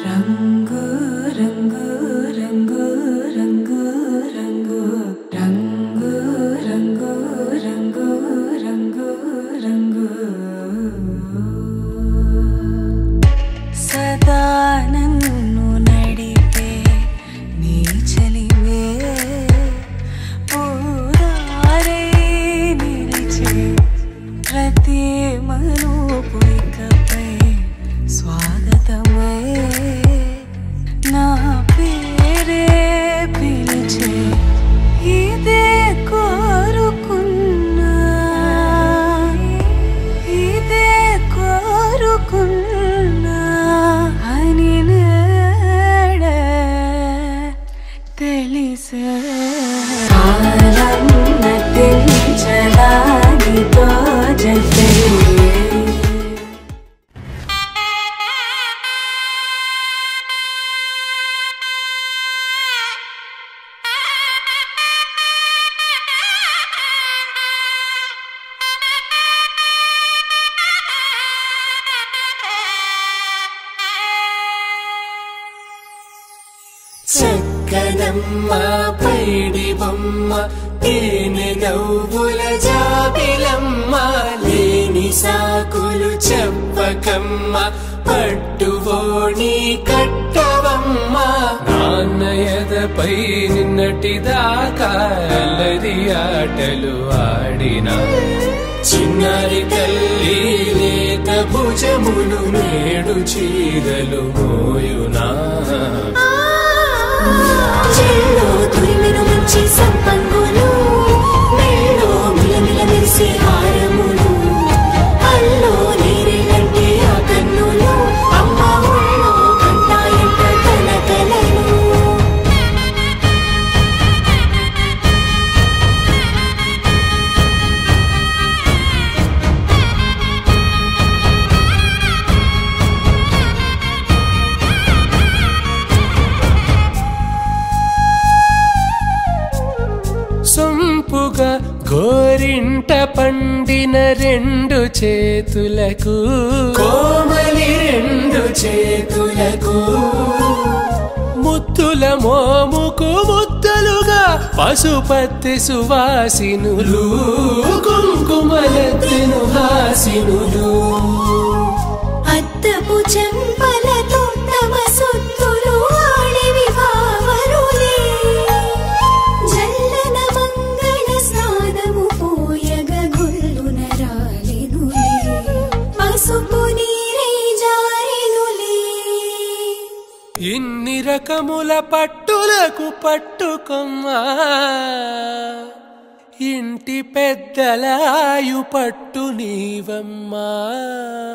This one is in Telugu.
రంగు రంగు రంగు రంగు రంగు రంగు రంగు రంగు రంగు రంగు సదా నన్ను నడిపే నీ చలివే పూరారే నిలిచే ప్రతి మనుపు ఇకపై స్వాగతమై నా పేరే పిలిచే ఇదే కోరుకున్నా ఇదే కోరుకున్నా అని నేడే తెలిసే కాలం నటించడానితో జతే చక్కనమ్మ పైడి బొమ్మ తేనె నవ్వుల జాబిలమ్మ లేని సాకులు చెప్పకమ్మ పట్టువోణి కట్టవమ్మ నాన్నయదపై నిన్నటిదాకా అల్లరి ఆటలు ఆడినా చిన్నారి తల్లి లేత భుజములు నేడు చీరలు మోయునా చెల్లో తురిమిన మంచి సంపంగులు మెళ్ళో మిలమిల మెరిసే హారములు అల్లో నీరేలంటే ఆ కన్నులు అమ్మ ఒళ్ళో కంటాయంట తన కలలు సొంపుగా గోరింట పండిన రెండు చేతులకు కోమలి రెండు చేతులకు ముత్తుల మోముకు ముద్దలుగా పశుపత్తి సువాసినులు కుంకుమలెత్తెను హాసినులు అద్దపు చెంపలతో తమ సొత్తులు ఆడివి భావరులే జల్లన మంగళ స్నానము పోయగ గొల్లున రాలెనులే పసుపు నీరై జారెనులే ఇన్ని రకముల పట్టులకు పట్టుకొమ్మా ఇంటి పెద్దలాయు పట్టు నీవమ్మా